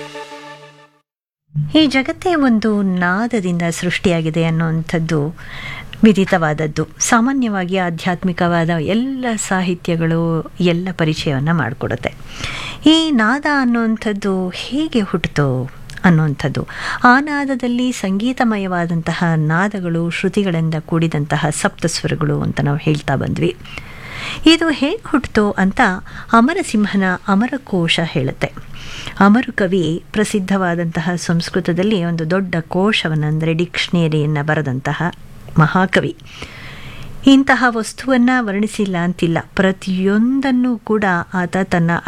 ಈ ಜಗತ್ತೇ ಒಂದು ನಾದದಿಂದ ಸೃಷ್ಟಿಯಾಗಿದೆ ಅನ್ನುವಂಥದ್ದು ವಿದಿತವಾದದ್ದು ಸಾಮಾನ್ಯವಾಗಿ ಆಧ್ಯಾತ್ಮಿಕವಾದ ಎಲ್ಲ ಸಾಹಿತ್ಯಗಳು ಎಲ್ಲ ಪರಿಚಯವನ್ನು ಮಾಡಿಕೊಡುತ್ತೆ ಈ ನಾದ ಅನ್ನುವಂಥದ್ದು ಹೇಗೆ ಹುಟ್ಟಿತು ಅನ್ನುವಂಥದ್ದು ಆ ನಾದದಲ್ಲಿ ಸಂಗೀತಮಯವಾದಂತಹ ನಾದಗಳು ಶ್ರುತಿಗಳಿಂದ ಕೂಡಿದಂತಹ ಸಪ್ತಸ್ವರಗಳು ಅಂತ ನಾವು ಹೇಳ್ತಾ ಬಂದ್ವಿ ಇದು ಹೇಗೆ ಹುಟ್ಟಿತು ಅಂತ ಅಮರಸಿಂಹನ ಅಮರಕೋಶ ಹೇಳುತ್ತೆ ಅಮರು ಕವಿ ಪ್ರಸಿದ್ಧವಾದಂತಹ ಸಂಸ್ಕೃತದಲ್ಲಿ ಒಂದು ದೊಡ್ಡ ಕೋಶವನ್ನು ಅಂದರೆ ಡಿಕ್ಷನರಿಯನ್ನು ಬರೆದಂತಹ ಮಹಾಕವಿ ಇಂತಹ ವಸ್ತುವನ್ನು ವರ್ಣಿಸಿಲ್ಲ ಅಂತಿಲ್ಲ ಪ್ರತಿಯೊಂದನ್ನು ಕೂಡ ಆತ ತನ್ನ